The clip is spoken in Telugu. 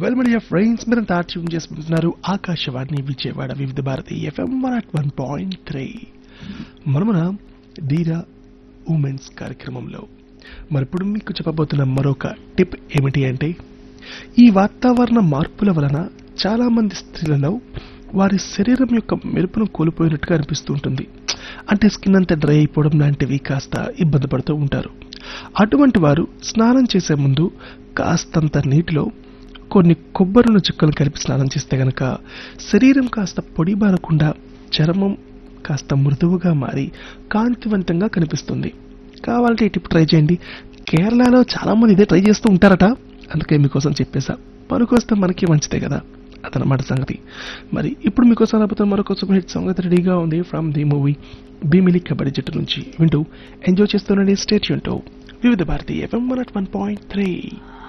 వెల్ మీడియా ఫ్రెండ్స్ మీరంతా ట్యూన్ చేసుకుంటున్నారు Akashvani Vijayawada Vividh Bharati FM one at one point three మనమున ధీరా ఉమెన్స్ కార్యక్రమంలో మరి ఇప్పుడు మీకు చెప్పబోతున్న మరొక టిప్ ఏమిటి అంటే ఈ వాతావరణ మార్పుల వలన చాలా మంది స్త్రీలలో వారి శరీరం యొక్క మెరుపును కోల్పోయినట్టుగా అనిపిస్తూ ఉంటుంది అంటే స్కిన్ అంతా డ్రై అయిపోవడం లాంటివి కాస్త ఇబ్బంది పడుతూ ఉంటారు అటువంటి వారు స్నానం చేసే ముందు కాస్తంత నీటిలో కొన్ని కొబ్బరిను చుక్కలు కలిపి స్నానం చేస్తే గనక శరీరం కాస్త పొడిబారకుండా చర్మం కాస్త మృదువుగా మారి కాంతివంతంగా కనిపిస్తుంది కావాలంటే ఈ టిప్ ట్రై చేయండి కేరళలో చాలా మంది ఇదే ట్రై చేస్తూ ఉంటారట అందుకే మీకోసం చెప్పేశా పనికొస్తే మనకి మంచిదే కదా అదనమాట సంగతి మరి ఇప్పుడు మీకోసం రాబోతున్న మరొక సూపర్ హిట్ సాంగ్ అయితే రెడీగా ఉంది from the movie Bheemili Kabaddi Jattu నుంచి వింటూ ఎంజాయ్ చేస్తూనండి state Vividh Bharati FM one at one point three